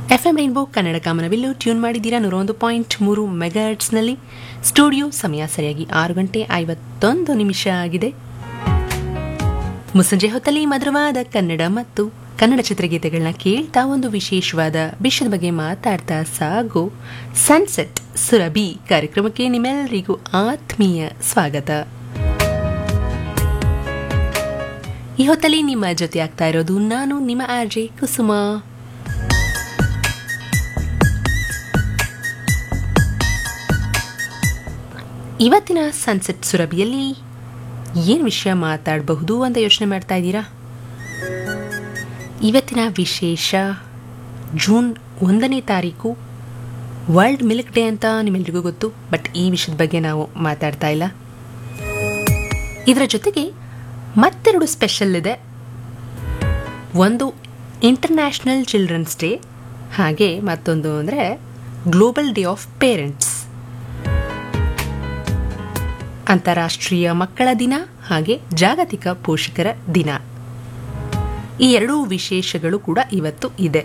F M rainbow Kannada ಕಾಮನವಿಲ್ಲು tune ಮಾಡಿದ್ದೀರಾ ನೂರ ಒಂದು ಪಾಯಿಂಟ್ ಮೂರು ಮೆಗಾಟ್ಸ್ನಲ್ಲಿ ಸ್ಟುಡಿಯೋ ಸಮಯ ಸರಿಯಾಗಿ ಆರು ಗಂಟೆ ಐವತ್ತೊಂದು ನಿಮಿಷ ಆಗಿದೆ ಮುಸ್ಸಂಜೆ ಹೊತ್ತಲ್ಲಿ ಮಧುರವಾದ ಕನ್ನಡ ಮತ್ತು ಕನ್ನಡ ಚಿತ್ರಗೀತೆಗಳನ್ನ ಕೇಳ್ತಾ ಒಂದು ವಿಶೇಷವಾದ ವಿಷಯದ ಬಗ್ಗೆ ಮಾತಾಡ್ತಾ ಸಾಗು ಸನ್ಸೆಟ್ ಸುರಭಿ ಕಾರ್ಯಕ್ರಮಕ್ಕೆ ನಿಮ್ಮೆಲ್ಲರಿಗೂ ಆತ್ಮೀಯ ಸ್ವಾಗತ ಈ ಹೊತ್ತಲ್ಲಿ ನಿಮ್ಮ ಜೊತೆ ಆಗ್ತಾ ಇರೋದು ನಾನು ನಿಮ್ಮ ಆರ್ಜೆ ಕುಸುಮ ಇವತ್ತಿನ ಸನ್ಸೆಟ್ ಸುರಭಿಯಲ್ಲಿ ಏನು ವಿಷಯ ಮಾತಾಡಬಹುದು ಅಂತ ಯೋಚನೆ ಮಾಡ್ತಾ ಇದ್ದೀರಾ ಇವತ್ತಿನ ವಿಶೇಷ ಜೂನ್ ಒಂದನೇ ತಾರೀಕು ವರ್ಲ್ಡ್ ಮಿಲ್ಕ್ ಡೇ ಅಂತ ನಿಮ್ಮೆಲ್ರಿಗೂ ಗೊತ್ತು ಬಟ್ ಈ ವಿಷಯದ ಬಗ್ಗೆ ನಾವು ಮಾತಾಡ್ತಾ ಇಲ್ಲ ಇದರ ಜೊತೆಗೆ ಮತ್ತೆರಡು ಸ್ಪೆಷಲ್ ಇದೆ ಒಂದು ಇಂಟರ್ನ್ಯಾಷನಲ್ ಚಿಲ್ಡ್ರನ್ಸ್ ಡೇ ಹಾಗೆ ಮತ್ತೊಂದು ಅಂದರೆ ಗ್ಲೋಬಲ್ ಡೇ ಆಫ್ ಪೇರೆಂಟ್ಸ್ ಅಂತಾರಾಷ್ಟ್ರೀಯ ಮಕ್ಕಳ ದಿನ ಹಾಗೆ ಜಾಗತಿಕ ಪೋಷಕರ ದಿನ ಈ ಎರಡೂ ವಿಶೇಷಗಳು ಕೂಡ ಇವತ್ತು ಇದೆ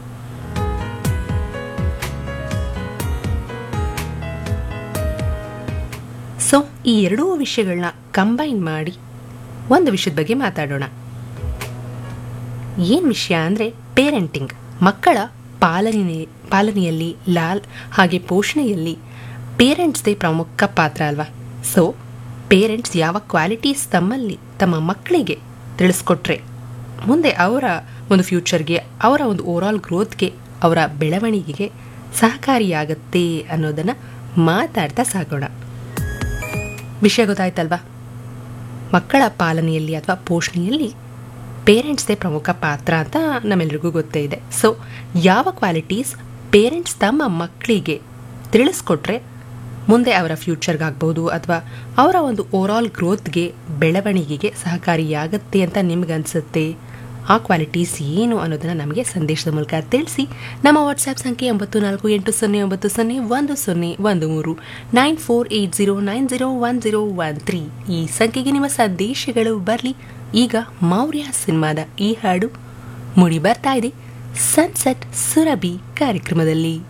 ಸೊ ಈ ಎರಡೂ ವಿಷಯಗಳನ್ನ ಕಂಬೈನ್ ಮಾಡಿ ಒಂದು ವಿಷಯದ ಬಗ್ಗೆ ಮಾತಾಡೋಣ ಏನು ವಿಷಯ ಅಂದರೆ ಪೇರೆಂಟಿಂಗ್ ಮಕ್ಕಳ ಪಾಲನೆ ಪಾಲನೆಯಲ್ಲಿ ಲಾಲ್ ಹಾಗೆ ಪೋಷಣೆಯಲ್ಲಿ ಪೇರೆಂಟ್ಸ್ದೇ ಪ್ರಮುಖ ಪಾತ್ರ ಅಲ್ವಾ ಸೊ ಪೇರೆಂಟ್ಸ್ ಯಾವ ಕ್ವಾಲಿಟೀಸ್ ತಮ್ಮಲ್ಲಿ ತಮ್ಮ ಮಕ್ಕಳಿಗೆ ತಿಳಿಸ್ಕೊಟ್ರೆ ಮುಂದೆ ಅವರ ಒಂದು ಫ್ಯೂಚರ್ಗೆ ಅವರ ಒಂದು ಓವರಾಲ್ ಗ್ರೋತ್ಗೆ ಅವರ ಬೆಳವಣಿಗೆಗೆ ಸಹಕಾರಿಯಾಗತ್ತೆ ಅನ್ನೋದನ್ನು ಮಾತಾಡ್ತಾ ಸಾಗೋಣ ವಿಷಯ ಗೊತ್ತಾಯ್ತಲ್ವಾ ಮಕ್ಕಳ ಪಾಲನೆಯಲ್ಲಿ ಅಥವಾ ಪೋಷಣೆಯಲ್ಲಿ ಪೇರೆಂಟ್ಸ್ದೇ ಪ್ರಮುಖ ಪಾತ್ರ ಅಂತ ನಮ್ಮೆಲ್ರಿಗೂ ಗೊತ್ತೇ ಇದೆ ಸೊ ಯಾವ ಕ್ವಾಲಿಟೀಸ್ ಪೇರೆಂಟ್ಸ್ ತಮ್ಮ ಮಕ್ಕಳಿಗೆ ತಿಳಿಸ್ಕೊಟ್ರೆ ಮುಂದೆ ಅವರ ಫ್ಯೂಚರ್ಗಾಗ್ಬೋದು ಅಥವಾ ಅವರ ಒಂದು ಓವರಾಲ್ ಗ್ರೋತ್ಗೆ ಬೆಳವಣಿಗೆಗೆ ಸಹಕಾರಿಯಾಗತ್ತೆ ಅಂತ ನಿಮ್ಗೆ ಅನಿಸುತ್ತೆ ಆ ಕ್ವಾಲಿಟೀಸ್ ಏನು ಅನ್ನೋದನ್ನು ನಮಗೆ ಸಂದೇಶದ ಮೂಲಕ ತಿಳಿಸಿ ನಮ್ಮ ವಾಟ್ಸ್ಆ್ಯಪ್ ಸಂಖ್ಯೆ ಒಂಬತ್ತು ನಾಲ್ಕು ಎಂಟು ಸೊನ್ನೆ ಒಂಬತ್ತು ಸೊನ್ನೆ ಒಂದು ಸೊನ್ನೆ ಒಂದು ಮೂರು nine four eight zero nine zero one zero one three ಈ ಸಂಖ್ಯೆಗೆ ನಿಮ್ಮ ಸಂದೇಶಗಳು ಬರಲಿ ಈಗ ಮೌರ್ಯ ಸಿನಿಮಾದ ಈ ಹಾಡು ಮೂಡಿ ಬರ್ತಾ ಇದೆ ಸನ್ಸೆಟ್ ಸುರಭಿ ಕಾರ್ಯಕ್ರಮದಲ್ಲಿ